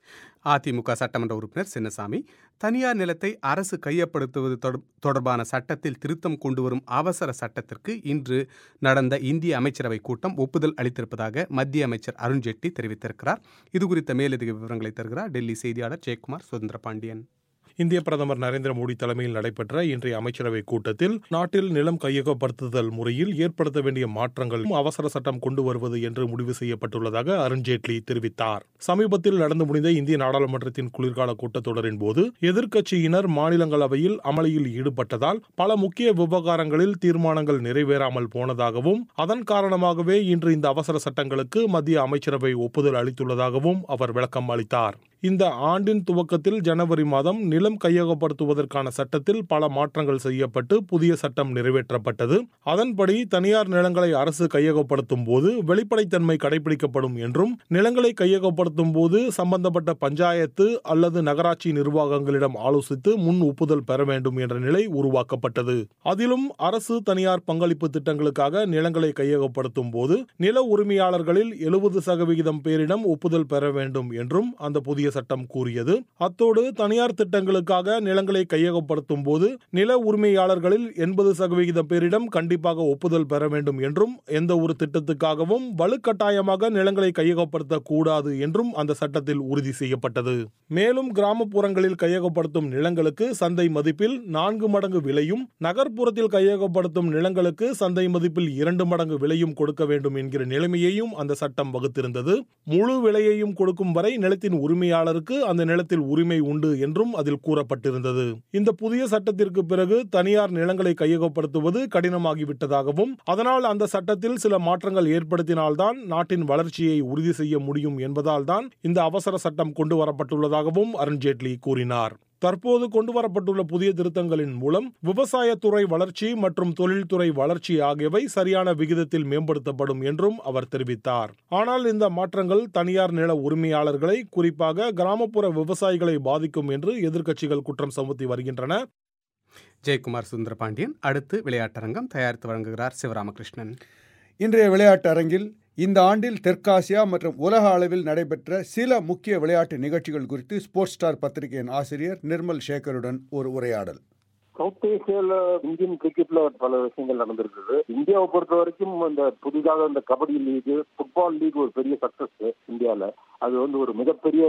அதிமுக சட்டமன்ற உறுப்பினர் சின்னசாமி தனியார் நிலத்தை அரசு கையப்படுத்துவது தொடர்- தொடர்பான சட்டத்தில் திருத்தம் கொண்டு வரும் அவசர சட்டத்திற்கு இன்று நடந்த இந்திய அமைச்சரவை கூட்டம் ஒப்புதல் அளித்திருப்பதாக மத்திய அமைச்சர் அருண்ஜேட்லி தெரிவித்திருக்கிறார் இது குறித்த மேலதிக விவரங்களை தருகிறார் டெல்லி செய்தியாளர் ஜெயக்குமார் சுதந்திர பாண்டியன் இந்திய பிரதமர் நரேந்திர மோடி தலைமையில் நடைபெற்ற இன்றைய அமைச்சரவை கூட்டத்தில் நாட்டில் நிலம் கையகப்படுத்துதல் முறையில் ஏற்படுத்த வேண்டிய மாற்றங்கள் அவசர சட்டம் கொண்டு வருவது என்று முடிவு செய்யப்பட்டுள்ளதாக அருண்ஜேட்லி தெரிவித்தார் சமீபத்தில் நடந்து முடிந்த இந்திய நாடாளுமன்றத்தின் குளிர்கால கூட்டத்தொடரின் போது எதிர்க்கட்சியினர் மாநிலங்களவையில் அமளியில் ஈடுபட்டதால் பல முக்கிய விவகாரங்களில் தீர்மானங்கள் நிறைவேறாமல் போனதாகவும் அதன் காரணமாகவே இன்று இந்த அவசர சட்டங்களுக்கு மத்திய அமைச்சரவை ஒப்புதல் அளித்துள்ளதாகவும் அவர் விளக்கம் அளித்தார் இந்த ஆண்டின் துவக்கத்தில் ஜனவரி மாதம் நிலம் கையகப்படுத்துவதற்கான சட்டத்தில் பல மாற்றங்கள் செய்யப்பட்டு புதிய சட்டம் நிறைவேற்றப்பட்டது அதன்படி தனியார் நிலங்களை அரசு கையகப்படுத்தும் போது வெளிப்படைத்தன்மை கடைபிடிக்கப்படும் என்றும் நிலங்களை கையகப்படுத்தும் போது சம்பந்தப்பட்ட பஞ்சாயத்து அல்லது நகராட்சி நிர்வாகங்களிடம் ஆலோசித்து முன் ஒப்புதல் பெற வேண்டும் என்ற நிலை உருவாக்கப்பட்டது அதிலும் அரசு தனியார் பங்களிப்பு திட்டங்களுக்காக நிலங்களை கையகப்படுத்தும் போது நில உரிமையாளர்களில் எழுபது சதவிகிதம் பேரிடம் ஒப்புதல் பெற வேண்டும் என்றும் அந்த புதிய சட்டம் கூறியது அத்தோடு தனியார் திட்டங்களுக்காக நிலங்களை கையகப்படுத்தும் போது நில உரிமையாளர்களில் எண்பது சதவிகித பேரிடம் கண்டிப்பாக ஒப்புதல் பெற வேண்டும் என்றும் எந்த ஒரு திட்டத்துக்காகவும் வலுக்கட்டாயமாக நிலங்களை கையகப்படுத்த கூடாது என்றும் அந்த சட்டத்தில் உறுதி செய்யப்பட்டது மேலும் கிராமப்புறங்களில் கையகப்படுத்தும் நிலங்களுக்கு சந்தை மதிப்பில் நான்கு மடங்கு விலையும் நகர்ப்புறத்தில் கையகப்படுத்தும் நிலங்களுக்கு சந்தை மதிப்பில் இரண்டு மடங்கு விலையும் கொடுக்க வேண்டும் என்கிற நிலைமையையும் அந்த சட்டம் வகுத்திருந்தது முழு விலையையும் கொடுக்கும் வரை நிலத்தின் உரிமையாளர் உரிமையாளருக்கு அந்த நிலத்தில் உரிமை உண்டு என்றும் அதில் கூறப்பட்டிருந்தது இந்த புதிய சட்டத்திற்கு பிறகு தனியார் நிலங்களை கையகப்படுத்துவது கடினமாகிவிட்டதாகவும் அதனால் அந்த சட்டத்தில் சில மாற்றங்கள் ஏற்படுத்தினால்தான் நாட்டின் வளர்ச்சியை உறுதி செய்ய முடியும் என்பதால் தான் இந்த அவசர சட்டம் கொண்டு வரப்பட்டுள்ளதாகவும் அருண்ஜேட்லி கூறினார் தற்போது கொண்டுவரப்பட்டுள்ள புதிய திருத்தங்களின் மூலம் விவசாயத்துறை வளர்ச்சி மற்றும் தொழில்துறை வளர்ச்சி ஆகியவை சரியான விகிதத்தில் மேம்படுத்தப்படும் என்றும் அவர் தெரிவித்தார் ஆனால் இந்த மாற்றங்கள் தனியார் நில உரிமையாளர்களை குறிப்பாக கிராமப்புற விவசாயிகளை பாதிக்கும் என்று எதிர்க்கட்சிகள் குற்றம் சுமத்தி வருகின்றன ஜெயக்குமார் சுந்தரபாண்டியன் அடுத்து விளையாட்டரங்கம் தயாரித்து வழங்குகிறார் சிவராமகிருஷ்ணன் இன்றைய விளையாட்டு அரங்கில் இந்த ஆண்டில் தெற்காசியா மற்றும் உலக அளவில் நடைபெற்ற சில முக்கிய விளையாட்டு நிகழ்ச்சிகள் குறித்து ஸ்போர்ட்ஸ் ஸ்டார் பத்திரிகையின் ஆசிரியர் நிர்மல் சேகருடன் ஒரு உரையாடல் சவுத் ஏசியால இந்தியன் கிரிக்கெட்ல பல விஷயங்கள் நடந்திருக்குது இந்தியாவை பொறுத்த வரைக்கும் இந்த புதிதாக இந்த கபடி லீக் ஃபுட்பால் லீக் ஒரு பெரிய சக்சஸ் இந்தியால அது வந்து ஒரு மிகப்பெரிய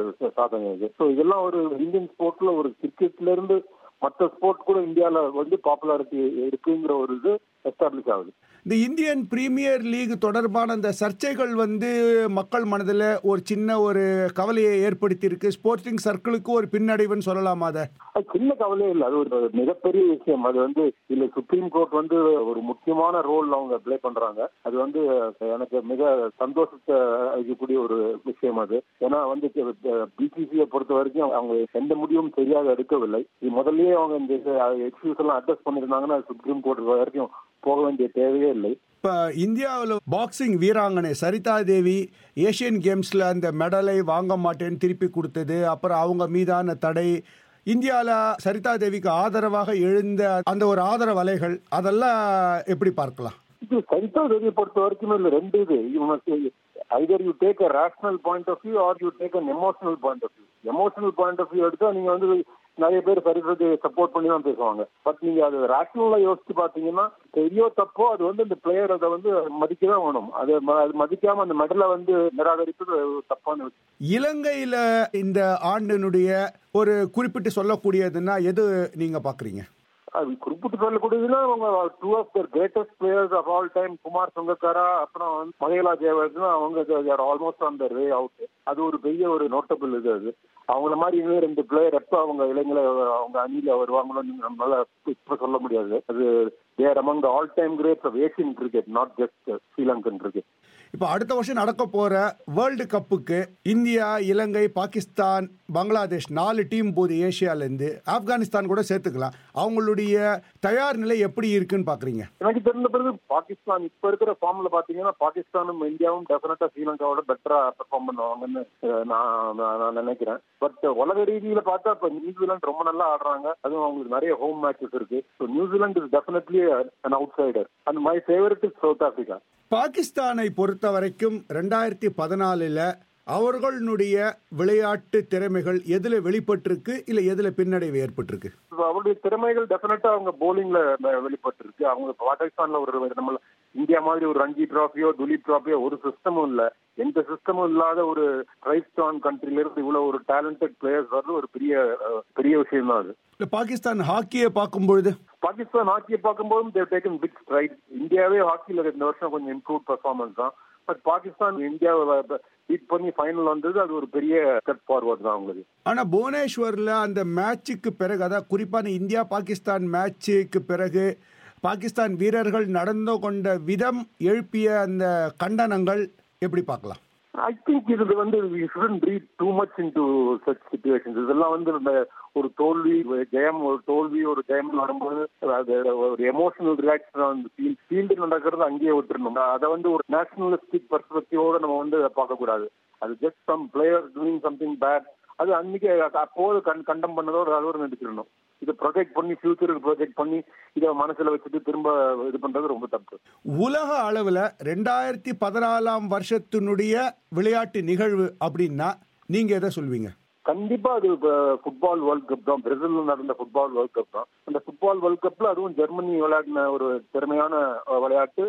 சாதனை இது ஸோ இதெல்லாம் ஒரு இந்தியன் ஸ்போர்ட்ல ஒரு கிரிக்கெட்ல இருந்து மற்ற ஸ்போர்ட் கூட இந்தியால வந்து பாப்புலாரிட்டி இருக்குங்கிற ஒரு இது எஸ்டாப்ளிஷ் ஆகுது இந்த இந்தியன் பிரீமியர் லீக் தொடர்பான அந்த சர்ச்சைகள் வந்து மக்கள் மனதில் ஒரு சின்ன ஒரு கவலையை ஏற்படுத்தியிருக்கு ஸ்போர்ட்டிங் சர்க்கிளுக்கு ஒரு பின்னடைவுன்னு சொல்லலாமா அதை அது சின்ன கவலையே இல்லை அது ஒரு மிகப்பெரிய விஷயம் அது வந்து இல்ல சுப்ரீம் கோர்ட் வந்து ஒரு முக்கியமான ரோல் அவங்க ப்ளே பண்றாங்க அது வந்து எனக்கு மிக சந்தோஷத்தை அளிக்கக்கூடிய ஒரு விஷயம் அது ஏன்னா வந்து பிசிசியை பொறுத்த வரைக்கும் அவங்க எந்த முடிவும் சரியாக எடுக்கவில்லை இது முதல்லயே அவங்க இந்த எக்ஸ்கியூஸ் எல்லாம் அட்ரஸ் பண்ணிருந்தாங்கன்னா சுப்ரீம் கோர்ட் வரைக்கும் போக வேண்டிய தேவையே இல்லை இப்போ இந்தியாவில் பாக்ஸிங் வீராங்கனை சரிதா தேவி ஏஷியன் கேம்ஸில் அந்த மெடலை வாங்க மாட்டேன்னு திருப்பி கொடுத்தது அப்புறம் அவங்க மீதான தடை இந்தியாவில் சரிதா தேவிக்கு ஆதரவாக எழுந்த அந்த ஒரு ஆதரவு அலைகள் அதெல்லாம் எப்படி பார்க்கலாம் இது சரிதா தேவியை பொறுத்த வரைக்கும் இல்லை ரெண்டு இது இவங்க either you take a rational point of view or you take an emotional point of view emotional point of view எடுத்தா நீங்க வந்து நிறைய பேர் சரிதா சப்போர்ட் பண்ணி தான் பேசுவாங்க பட் நீங்க அது ரேஷனலா யோசிச்சு பாத்தீங்கன்னா தெரியோ தப்போ அது வந்து இந்த பிளேயர் அதை வந்து மதிக்க தான் வேணும் அது அது மதிக்காம அந்த மெடலை வந்து நிராகரிப்பது தப்பான விஷயம் இலங்கையில இந்த ஆண்டினுடைய ஒரு குறிப்பிட்டு சொல்லக்கூடியதுன்னா எது நீங்க பாக்குறீங்க அது குறிப்பிட்டு சொல்லக்கூடியதுன்னா அவங்க two of the greatest players of all time Kumar Sangakkara அப்புறம் மகேலா ஜெயவர்தன் அவங்க almost on the way out அது ஒரு பெரிய ஒரு நோட்டபிள் இது அது அவங்கள மாதிரி இன்னும் ரெண்டு பிளேயர் எப்போ அவங்க இளைஞரை அவங்க அணியில வருவாங்களோன்னு நம்மளால இப்ப சொல்ல முடியாது அது தேர் among the all time grades of Asian cricket not just Sri Lankan cricket இப்போ அடுத்த வருஷம் நடக்க போற வேர்ல்டு கப்புக்கு இந்தியா இலங்கை பாகிஸ்தான் பங்களாதேஷ் நாலு டீம் போது ஏசியாலேருந்து ஆப்கானிஸ்தான் கூட சேர்த்துக்கலாம் அவங்களுடைய தயார் நிலை எப்படி இருக்குன்னு பாக்குறீங்க எனக்கு தெரிந்த பிறகு பாகிஸ்தான் இப்ப இருக்கிற ஃபார்ம்ல பாத்தீங்கன்னா பாகிஸ்தானும் இந்தியாவும் டெஃபினட்டா ஸ்ரீலங்காவோட பெட்டரா பெர்ஃபார்ம் பண்ணுவாங்கன்னு நான் நான் நினைக்கிறேன் பட் உலக ரீதியில பார்த்தா இப்ப நியூசிலாந்து ரொம்ப நல்லா ஆடுறாங்க அதுவும் அவங்களுக்கு நிறைய ஹோம் மேட்சஸ் இருக்கு so New Zealand is definitely an outsider and my favourite is South Africa பாகிஸ்தானை பொறுத்த வரைக்கும் ரெண்டாயிரத்தி பதினாலில் அவர்களுடைய விளையாட்டு திறமைகள் எதுல வெளிப்பட்டிருக்கு இல்ல எதுல பின்னடைவு ஏற்பட்டிருக்கு அவருடைய திறமைகள் டெஃபினட்டா அவங்க போலிங்ல வெளிப்பட்டிருக்கு அவங்க பாகிஸ்தான்ல ஒரு நம்ம இந்தியா மாதிரி ஒரு ரஞ்சி டிராஃபியோ துலீப் டிராஃபியோ ஒரு சிஸ்டமும் இல்ல எந்த சிஸ்டமும் இல்லாத ஒரு ரைஸ்டான் கண்ட்ரில இருந்து இவ்வளவு ஒரு டேலண்டட் பிளேயர்ஸ் வர்றது ஒரு பெரிய பெரிய விஷயம் தான் அது இல்ல பாகிஸ்தான் ஹாக்கியை பார்க்கும்பொழுது பாகிஸ்தான் ஹாக்கியை பார்க்கும்போதும் தேவ் டேக்கன் பிக் ஸ்ட்ரைட் இந்தியாவே ஹாக்கியில இந்த வருஷம் கொஞ்சம் இம்ப்ரூவ் பர்ஃபார்மன்ஸ் தான் பட் பாகிஸ்தான் இந்தியாவை பீட் பண்ணி ஃபைனல் வந்தது அது ஒரு பெரிய ஸ்டெப் ஃபார்வர்ட் தான் அவங்களுக்கு ஆனா புவனேஸ்வர்ல அந்த மேட்சுக்கு பிறகு அதாவது குறிப்பான இந்தியா பாகிஸ்தான் மேட்சுக்கு பிறகு பாகிஸ்தான் வீரர்கள் நடந்து கொண்ட விதம் எழுப்பிய அந்த கண்டனங்கள் எப்படி பார்க்கலாம் ஐ திங்க் இது வந்து we shouldn't read too much into such situations இதெல்லாம் வந்து இந்த ஒரு தோல்வி ஜெயம் ஒரு தோல்வி ஒரு ஜெயம் வரும்போது அது ஒரு எமோஷனல் ரியாக்ஷன் வந்து ஃபீல் ஃபீல்டு நடக்கிறது அங்கேயே விட்டுருணும் அதை வந்து ஒரு நேஷனலிஸ்டிக் பர்ஸ்பெக்டிவோட நம்ம வந்து பார்க்க கூடாது அது just some player doing something bad அது அன்னைக்கு அப்போது கண் கண்டம் பண்ணதோட அதோட நடிச்சிடணும் இதை ப்ரொஜெக்ட் பண்ணி ஃபியூச்சருக்கு ப்ரொஜெக்ட் பண்ணி இதை மனசுல வச்சுட்டு திரும்ப இது பண்றது ரொம்ப தப்பு உலக அளவில் ரெண்டாயிரத்தி பதினாலாம் வருஷத்தினுடைய விளையாட்டு நிகழ்வு அப்படின்னா நீங்க எதை சொல்வீங்க கண்டிப்பா அது ஃபுட்பால் வேர்ல்ட் கப் தான் பிரேசில்ல நடந்த ஃபுட்பால் வேர்ல்ட் கப் தான் அந்த ஃபுட்பால் வேர்ல்ட் கப்ல அதுவும் ஜெர்மனி விளையாடின ஒரு திறமையான விளையாட்டு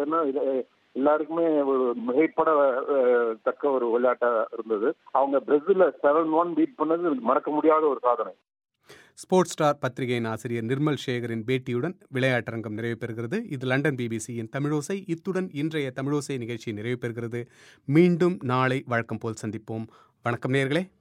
எல்லாருக்குமே ஒரு மிகைப்பட தக்க ஒரு விளையாட்டா இருந்தது அவங்க பிரேசில்ல செவன் ஒன் பீட் பண்ணது மறக்க முடியாத ஒரு சாதனை ஸ்போர்ட்ஸ் ஸ்டார் பத்திரிகையின் ஆசிரியர் நிர்மல் சேகரின் பேட்டியுடன் விளையாட்டரங்கம் நிறைவு பெறுகிறது இது லண்டன் பிபிசியின் தமிழோசை இத்துடன் இன்றைய தமிழோசை நிகழ்ச்சி நிறைவு பெறுகிறது மீண்டும் நாளை வழக்கம் போல் சந்திப்போம் வணக்கம் நேர்களே